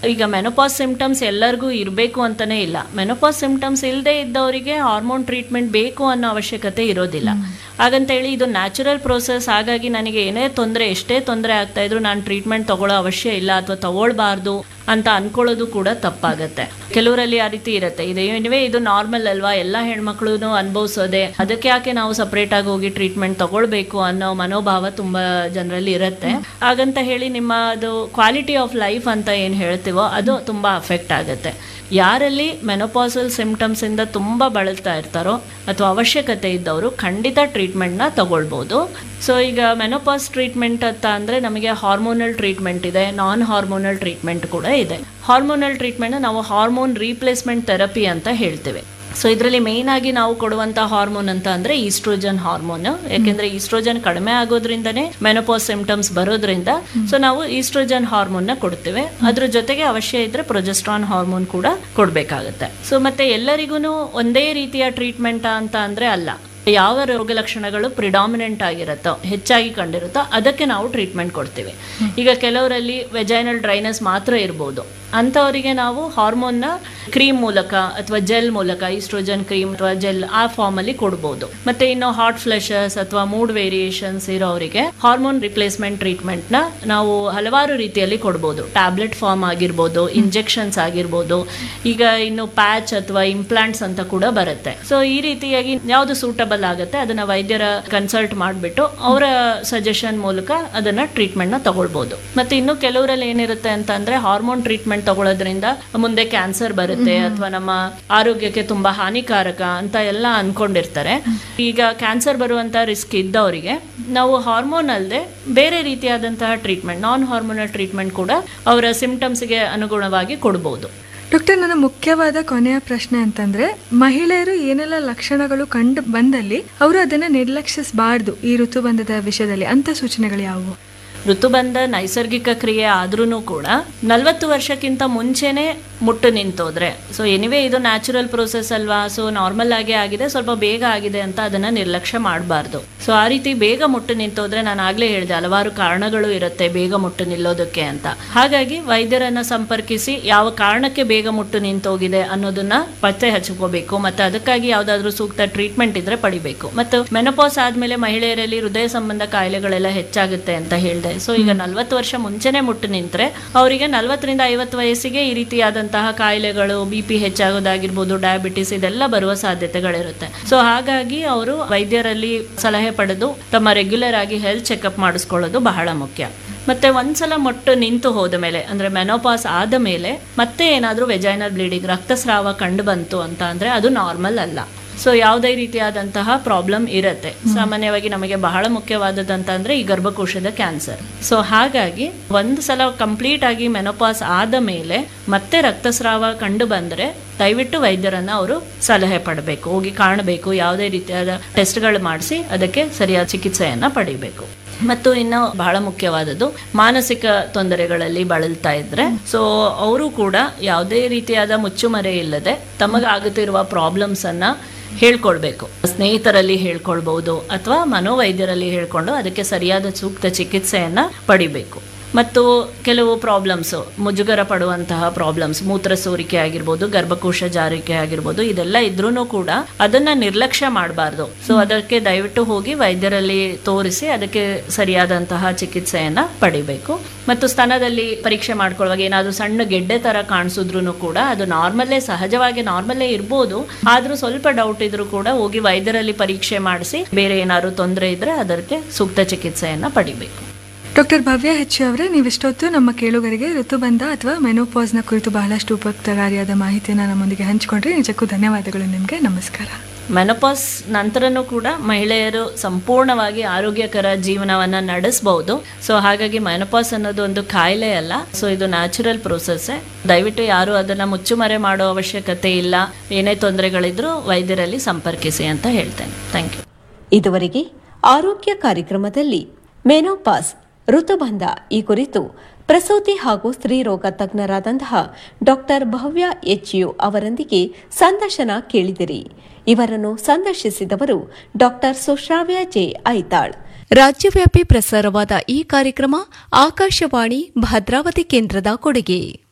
ಈಗ menopause symptoms ಎಲ್ಲರಿಗೂ ಇರಬೇಕು ಅಂತಾನೆ ಇಲ್ಲ ಮೆನೋಪಾಸ್ ಸಿಂಪ್ಟಮ್ಸ್ ಇಲ್ಲದೆ ಇದ್ದವರಿಗೆ ಹಾರ್ಮೋನ್ ಟ್ರೀಟ್ಮೆಂಟ್ ಬೇಕು ಅನ್ನೋ ಅವಶ್ಯಕತೆ ಇರೋದಿಲ್ಲ ಹಾಗಂತೇಳಿ ಇದು ನ್ಯಾಚುರಲ್ ಪ್ರೋಸೆಸ್ ಹಾಗಾಗಿ ನನಗೆ ಏನೇ ತೊಂದರೆ ಎಷ್ಟೇ ತೊಂದರೆ ಆಗ್ತಾ ಇದ್ರು ನಾನು ಟ್ರೀಟ್ಮೆಂಟ್ ತಗೊಳ್ಳೋ ಅವಶ್ಯ ಇಲ್ಲ ಅಥವಾ ತಗೊಳ್ಬಾರ್ದು ಅಂತ ಅನ್ಕೊಳ್ಳೋದು ಕೂಡ ತಪ್ಪಾಗತ್ತೆ ಕೆಲವರಲ್ಲಿ ಆ ರೀತಿ ಇರುತ್ತೆ ಇದು ಏನಿವೆ ಇದು ನಾರ್ಮಲ್ ಅಲ್ವಾ ಎಲ್ಲ ಹೆಣ್ಮಕ್ಳು ಅನುಭವಿಸೋದೆ ಅದಕ್ಕೆ ಯಾಕೆ ನಾವು ಸಪ್ರೇಟ್ ಆಗಿ ಹೋಗಿ ಟ್ರೀಟ್ಮೆಂಟ್ ತಗೊಳ್ಬೇಕು ಅನ್ನೋ ಮನೋಭಾವ ತುಂಬಾ ಜನರಲ್ಲಿ ಇರುತ್ತೆ ಹಾಗಂತ ಹೇಳಿ ನಿಮ್ಮ ಅದು ಕ್ವಾಲಿಟಿ ಆಫ್ ಲೈಫ್ ಅಂತ ಏನು ಹೇಳ್ತೀವೋ ಅದು ತುಂಬಾ ಅಫೆಕ್ಟ್ ಆಗುತ್ತೆ ಯಾರಲ್ಲಿ ಮೆನೋಪಾಸಲ್ ಸಿಂಪ್ಟಮ್ಸ್ ಇಂದ ತುಂಬಾ ಬಳಲ್ತಾ ಇರ್ತಾರೋ ಅಥವಾ ಅವಶ್ಯಕತೆ ಇದ್ದವರು ಖಂಡಿತ ಟ್ರೀಟ್ಮೆಂಟ್ನ ತಗೊಳ್ಬೋದು ಸೊ ಈಗ ಮೆನೋಪಾಸ್ ಟ್ರೀಟ್ಮೆಂಟ್ ಅಂತ ಅಂದರೆ ನಮಗೆ ಹಾರ್ಮೋನಲ್ ಟ್ರೀಟ್ಮೆಂಟ್ ಇದೆ ನಾನ್ ಹಾರ್ಮೋನಲ್ ಟ್ರೀಟ್ಮೆಂಟ್ ಕೂಡ ಇದೆ ಹಾರ್ಮೋನಲ್ ಟ್ರೀಟ್ಮೆಂಟ್ ನಾವು ಹಾರ್ಮೋನ್ ರೀಪ್ಲೇಸ್ಮೆಂಟ್ ಥೆರಪಿ ಅಂತ ಹೇಳ್ತೇವೆ ಸೊ ಇದರಲ್ಲಿ ಮೇಯ್ನ್ ಆಗಿ ನಾವು ಕೊಡುವಂತ ಹಾರ್ಮೋನ್ ಅಂತ ಅಂದ್ರೆ ಈಸ್ಟ್ರೋಜನ್ ಹಾರ್ಮೋನ್ ಯಾಕೆಂದ್ರೆ ಈಸ್ಟ್ರೋಜನ್ ಕಡಿಮೆ ಆಗೋದ್ರಿಂದನೇ ಮೆನೋಪಾಸ್ ಸಿಂಪ್ಟಮ್ಸ್ ಬರೋದ್ರಿಂದ ಸೊ ನಾವು ಈಸ್ಟ್ರೋಜನ್ ಹಾರ್ಮೋನ್ ನ ಕೊಡ್ತೇವೆ ಅದ್ರ ಜೊತೆಗೆ ಅವಶ್ಯ ಇದ್ರೆ ಪ್ರೊಜೆಸ್ಟ್ರಾನ್ ಹಾರ್ಮೋನ್ ಕೂಡ ಕೊಡ್ಬೇಕಾಗತ್ತೆ ಸೊ ಮತ್ತೆ ಎಲ್ಲರಿಗೂ ಒಂದೇ ರೀತಿಯ ಟ್ರೀಟ್ಮೆಂಟ್ ಅಂತ ಅಂದ್ರೆ ಅಲ್ಲ ಯಾವ ರೋಗ ಲಕ್ಷಣಗಳು ಪ್ರಿಡಾಮಿನೆಂಟ್ ಆಗಿರುತ್ತೋ ಹೆಚ್ಚಾಗಿ ಕಂಡಿರುತ್ತೋ ಅದಕ್ಕೆ ನಾವು ಟ್ರೀಟ್ಮೆಂಟ್ ಕೊಡ್ತೀವಿ ಈಗ ಕೆಲವರಲ್ಲಿ ವೆಜೈನಲ್ ಡ್ರೈನೆಸ್ ಮಾತ್ರ ಇರ್ಬೋದು ಅಂಥವರಿಗೆ ನಾವು ಹಾರ್ಮೋನ್ನ ಕ್ರೀಮ್ ಮೂಲಕ ಅಥವಾ ಜೆಲ್ ಮೂಲಕ ಈಸ್ಟ್ರೋಜನ್ ಕ್ರೀಮ್ ಅಥವಾ ಜೆಲ್ ಆ ಫಾರ್ಮ್ ಅಲ್ಲಿ ಕೊಡ್ಬೋದು ಮತ್ತೆ ಇನ್ನು ಹಾಟ್ ಫ್ಲೆಶಸ್ ಅಥವಾ ಮೂಡ್ ವೇರಿಯೇಷನ್ಸ್ ಇರೋರಿಗೆ ಹಾರ್ಮೋನ್ ರಿಪ್ಲೇಸ್ಮೆಂಟ್ ಟ್ರೀಟ್ಮೆಂಟ್ ನ ನಾವು ಹಲವಾರು ರೀತಿಯಲ್ಲಿ ಕೊಡ್ಬೋದು ಟ್ಯಾಬ್ಲೆಟ್ ಫಾರ್ಮ್ ಆಗಿರ್ಬೋದು ಇಂಜೆಕ್ಷನ್ಸ್ ಆಗಿರ್ಬೋದು ಈಗ ಇನ್ನು ಪ್ಯಾಚ್ ಅಥವಾ ಇಂಪ್ಲಾಂಟ್ಸ್ ಅಂತ ಕೂಡ ಬರುತ್ತೆ ಸೊ ಈ ರೀತಿಯಾಗಿ ಯಾವುದು ಸೂಟಬಲ್ ಆಗುತ್ತೆ ಅದನ್ನ ವೈದ್ಯರ ಕನ್ಸಲ್ಟ್ ಮಾಡಿಬಿಟ್ಟು ಅವರ ಸಜೆಷನ್ ಮೂಲಕ ಅದನ್ನ ಟ್ರೀಟ್ಮೆಂಟ್ ನ ತಗೊಳ್ಬಹುದು ಮತ್ತೆ ಇನ್ನು ಕೆಲವರಲ್ಲಿ ಏನಿರುತ್ತೆ ಅಂತ ಅಂದ್ರೆ ಹಾರ್ಮೋನ್ ಟ್ರೀಟ್ಮೆಂಟ್ ತಗೊಳ್ಳೋದ್ರಿಂದ ಮುಂದೆ ಕ್ಯಾನ್ಸರ್ ಬರುತ್ತೆ ಅಥವಾ ನಮ್ಮ ಆರೋಗ್ಯಕ್ಕೆ ತುಂಬಾ ಹಾನಿಕಾರಕ ಅಂತ ಎಲ್ಲ ಅನ್ಕೊಂಡಿರ್ತಾರೆ ಈಗ ಕ್ಯಾನ್ಸರ್ ಬರುವಂತ ರಿಸ್ಕ್ ಇದ್ದವರಿಗೆ ನಾವು ಹಾರ್ಮೋನ್ ಅಲ್ಲದೆ ಬೇರೆ ರೀತಿಯಾದಂತಹ ಟ್ರೀಟ್ಮೆಂಟ್ ನಾನ್ ಹಾರ್ಮೋನಲ್ ಟ್ರೀಟ್ಮೆಂಟ್ ಕೂಡ ಅವರ ಸಿಂಪ್ಟಮ್ಸ್ಗೆ ಅನುಗುಣವಾಗಿ ಕೊಡ್ಬೋದು ಡಾಕ್ಟರ್ ನನ್ನ ಮುಖ್ಯವಾದ ಕೊನೆಯ ಪ್ರಶ್ನೆ ಅಂತಂದ್ರೆ ಮಹಿಳೆಯರು ಏನೆಲ್ಲ ಲಕ್ಷಣಗಳು ಕಂಡು ಬಂದಲ್ಲಿ ಅವರು ಅದನ್ನ ನಿರ್ಲಕ್ಷಿಸಬಾರ್ದು ಈ ಋತುಬಂಧದ ವಿಷಯದಲ್ಲಿ ಅಂತ ಸೂಚನೆಗಳು ಯಾವುವು ಋತುಬಂಧ ನೈಸರ್ಗಿಕ ಕ್ರಿಯೆ ಆದ್ರೂ ಕೂಡ ನಲವತ್ತು ವರ್ಷಕ್ಕಿಂತ ಮುಂಚೆನೆ ಮುಟ್ಟು ನಿಂತೋದ್ರೆ ಸೊ ಎನಿವೇ ಇದು ನ್ಯಾಚುರಲ್ ಪ್ರೋಸೆಸ್ ಅಲ್ವಾ ಸೊ ನಾರ್ಮಲ್ ಆಗಿ ಆಗಿದೆ ಸ್ವಲ್ಪ ಬೇಗ ಆಗಿದೆ ಅಂತ ಅದನ್ನ ನಿರ್ಲಕ್ಷ್ಯ ಮಾಡಬಾರ್ದು ಸೊ ಆ ರೀತಿ ಬೇಗ ಮುಟ್ಟು ನಿಂತೋದ್ರೆ ನಾನು ಆಗ್ಲೇ ಹೇಳಿದೆ ಹಲವಾರು ಕಾರಣಗಳು ಇರುತ್ತೆ ಬೇಗ ಮುಟ್ಟು ನಿಲ್ಲೋದಕ್ಕೆ ಅಂತ ಹಾಗಾಗಿ ವೈದ್ಯರನ್ನ ಸಂಪರ್ಕಿಸಿ ಯಾವ ಕಾರಣಕ್ಕೆ ಬೇಗ ಮುಟ್ಟು ನಿಂತೋಗಿದೆ ಅನ್ನೋದನ್ನ ಪತ್ತೆ ಹಚ್ಕೋಬೇಕು ಮತ್ತೆ ಅದಕ್ಕಾಗಿ ಯಾವ್ದಾದ್ರು ಸೂಕ್ತ ಟ್ರೀಟ್ಮೆಂಟ್ ಇದ್ರೆ ಪಡಿಬೇಕು ಮತ್ತು ಮೆನೋಪಾಸ್ ಆದ್ಮೇಲೆ ಮಹಿಳೆಯರಲ್ಲಿ ಹೃದಯ ಸಂಬಂಧ ಕಾಯಿಲೆಗಳೆಲ್ಲ ಹೆಚ್ಚಾಗುತ್ತೆ ಅಂತ ಹೇಳಿದೆ ಸೊ ಈಗ ನಲ್ವತ್ತು ವರ್ಷ ಮುಂಚೆನೆ ಮುಟ್ಟು ನಿಂತ್ರೆ ಅವರಿಗೆ ನಲ್ವತ್ತರಿಂದ ಐವತ್ತು ವಯಸ್ಸಿಗೆ ಈ ರೀತಿಯಾದಂತಹ ಕಾಯಿಲೆಗಳು ಬಿ ಪಿ ಹೆಚ್ಚಾಗೋದಾಗಿರ್ಬೋದು ಡಯಾಬಿಟಿಸ್ ಇದೆಲ್ಲ ಬರುವ ಸಾಧ್ಯತೆಗಳಿರುತ್ತೆ ಸೊ ಹಾಗಾಗಿ ಅವರು ವೈದ್ಯರಲ್ಲಿ ಸಲಹೆ ಪಡೆದು ತಮ್ಮ ರೆಗ್ಯುಲರ್ ಆಗಿ ಹೆಲ್ತ್ ಚೆಕಪ್ ಮಾಡಿಸ್ಕೊಳ್ಳೋದು ಬಹಳ ಮುಖ್ಯ ಮತ್ತೆ ಒಂದ್ಸಲ ಮೊಟ್ಟು ನಿಂತು ಹೋದ ಮೇಲೆ ಅಂದ್ರೆ ಮೆನೋಪಾಸ್ ಆದ ಮೇಲೆ ಮತ್ತೆ ಏನಾದರೂ ವೆಜೈನಲ್ ಬ್ಲೀಡಿಂಗ್ ರಕ್ತಸ್ರಾವ ಕಂಡು ಬಂತು ಅಂತ ಅಂದ್ರೆ ಅದು ನಾರ್ಮಲ್ ಅಲ್ಲ ಸೊ ಯಾವುದೇ ರೀತಿಯಾದಂತಹ ಪ್ರಾಬ್ಲಮ್ ಇರುತ್ತೆ ಸಾಮಾನ್ಯವಾಗಿ ನಮಗೆ ಬಹಳ ಮುಖ್ಯವಾದದಂತಂದ್ರೆ ಈ ಗರ್ಭಕೋಶದ ಕ್ಯಾನ್ಸರ್ ಸೊ ಹಾಗಾಗಿ ಒಂದು ಸಲ ಕಂಪ್ಲೀಟ್ ಆಗಿ ಮೆನೋಪಾಸ್ ಆದ ಮೇಲೆ ಮತ್ತೆ ರಕ್ತಸ್ರಾವ ಕಂಡು ಬಂದ್ರೆ ದಯವಿಟ್ಟು ವೈದ್ಯರನ್ನ ಅವರು ಸಲಹೆ ಪಡಬೇಕು ಹೋಗಿ ಕಾಣಬೇಕು ಯಾವುದೇ ರೀತಿಯಾದ ಟೆಸ್ಟ್ಗಳು ಮಾಡಿಸಿ ಅದಕ್ಕೆ ಸರಿಯಾದ ಚಿಕಿತ್ಸೆಯನ್ನ ಪಡಿಬೇಕು ಮತ್ತು ಇನ್ನು ಬಹಳ ಮುಖ್ಯವಾದದ್ದು ಮಾನಸಿಕ ತೊಂದರೆಗಳಲ್ಲಿ ಬಳಲ್ತಾ ಇದ್ರೆ ಸೊ ಅವರು ಕೂಡ ಯಾವುದೇ ರೀತಿಯಾದ ಮುಚ್ಚುಮರೆ ಇಲ್ಲದೆ ತಮಗಾಗುತ್ತಿರುವ ಪ್ರಾಬ್ಲಮ್ಸ್ ಅನ್ನ ಹೇಳ್ಕೊಳ್ಬೇಕು ಸ್ನೇಹಿತರಲ್ಲಿ ಹೇಳ್ಕೊಳ್ಬಹುದು ಅಥವಾ ಮನೋವೈದ್ಯರಲ್ಲಿ ಹೇಳ್ಕೊಂಡು ಅದಕ್ಕೆ ಸರಿಯಾದ ಸೂಕ್ತ ಚಿಕಿತ್ಸೆಯನ್ನ ಪಡಿಬೇಕು ಮತ್ತು ಕೆಲವು ಪ್ರಾಬ್ಲಮ್ಸ್ ಮುಜುಗರ ಪಡುವಂತಹ ಪ್ರಾಬ್ಲಮ್ಸ್ ಮೂತ್ರ ಸೋರಿಕೆ ಆಗಿರ್ಬೋದು ಗರ್ಭಕೋಶ ಜಾರಿಕೆ ಆಗಿರ್ಬೋದು ಇದೆಲ್ಲ ಇದ್ರೂ ಕೂಡ ಅದನ್ನ ನಿರ್ಲಕ್ಷ್ಯ ಮಾಡಬಾರ್ದು ಸೊ ಅದಕ್ಕೆ ದಯವಿಟ್ಟು ಹೋಗಿ ವೈದ್ಯರಲ್ಲಿ ತೋರಿಸಿ ಅದಕ್ಕೆ ಸರಿಯಾದಂತಹ ಚಿಕಿತ್ಸೆಯನ್ನ ಪಡಿಬೇಕು ಮತ್ತು ಸ್ತನದಲ್ಲಿ ಪರೀಕ್ಷೆ ಮಾಡ್ಕೊಳ್ಳುವಾಗ ಏನಾದರೂ ಸಣ್ಣ ಗೆಡ್ಡೆ ತರ ಕಾಣಿಸಿದ್ರು ಕೂಡ ಅದು ನಾರ್ಮಲ್ಲೇ ಸಹಜವಾಗಿ ನಾರ್ಮಲ್ಲೇ ಇರ್ಬೋದು ಆದ್ರೂ ಸ್ವಲ್ಪ ಡೌಟ್ ಇದ್ರೂ ಕೂಡ ಹೋಗಿ ವೈದ್ಯರಲ್ಲಿ ಪರೀಕ್ಷೆ ಮಾಡಿಸಿ ಬೇರೆ ಏನಾದ್ರು ತೊಂದರೆ ಇದ್ರೆ ಅದಕ್ಕೆ ಸೂಕ್ತ ಚಿಕಿತ್ಸೆಯನ್ನ ಪಡಿಬೇಕು ಡಾಕ್ಟರ್ ಭವ್ಯ ಹೆಚ್ಚು ಅವರೇ ನೀವಿಷ್ಟೊತ್ತು ನಮ್ಮ ಕೇಳುಗರಿಗೆ ಋತುಬಂಧ ಅಥವಾ ಮೆನೋಪಾಸ್ನ ಕುರಿತು ಬಹಳಷ್ಟು ಉಪಯುಕ್ತಕಾರಿಯಾದ ಮಾಹಿತಿಯನ್ನು ನಮ್ಮೊಂದಿಗೆ ಹಂಚಿಕೊಂಡ್ರೆ ನಿಜಕ್ಕೂ ಧನ್ಯವಾದಗಳು ನಿಮಗೆ ನಮಸ್ಕಾರ ಮೆನೋಪಾಸ್ ನಂತರನೂ ಕೂಡ ಮಹಿಳೆಯರು ಸಂಪೂರ್ಣವಾಗಿ ಆರೋಗ್ಯಕರ ಜೀವನವನ್ನ ನಡೆಸಬಹುದು ಸೊ ಹಾಗಾಗಿ ಮೆನೋಪಾಸ್ ಅನ್ನೋದು ಒಂದು ಕಾಯಿಲೆ ಅಲ್ಲ ಸೊ ಇದು ನ್ಯಾಚುರಲ್ ಪ್ರೋಸೆಸ್ ದಯವಿಟ್ಟು ಯಾರು ಅದನ್ನ ಮುಚ್ಚುಮರೆ ಮಾಡೋ ಅವಶ್ಯಕತೆ ಇಲ್ಲ ಏನೇ ತೊಂದರೆಗಳಿದ್ರೂ ವೈದ್ಯರಲ್ಲಿ ಸಂಪರ್ಕಿಸಿ ಅಂತ ಹೇಳ್ತೇನೆ ಥ್ಯಾಂಕ್ ಯು ಇದುವರೆಗೆ ಆರೋಗ್ಯ ಕಾರ್ಯಕ್ರಮದಲ್ಲಿ ಮೆನೋಪಾಸ್ ಋತುಬಂಧ ಈ ಕುರಿತು ಪ್ರಸೂತಿ ಹಾಗೂ ಸ್ತ್ರೀರೋಗ ತಜ್ಞರಾದಂತಹ ಡಾಕ್ಟರ್ ಭವ್ಯ ಎಚ್ಯು ಅವರೊಂದಿಗೆ ಸಂದರ್ಶನ ಕೇಳಿದಿರಿ ಇವರನ್ನು ಸಂದರ್ಶಿಸಿದವರು ಡಾಕ್ಟರ್ ಸುಶ್ರಾವ್ಯ ಜೆ ಐತಾಳ್ ರಾಜ್ಯವ್ಯಾಪಿ ಪ್ರಸಾರವಾದ ಈ ಕಾರ್ಯಕ್ರಮ ಆಕಾಶವಾಣಿ ಭದ್ರಾವತಿ ಕೇಂದ್ರದ ಕೊಡುಗೆ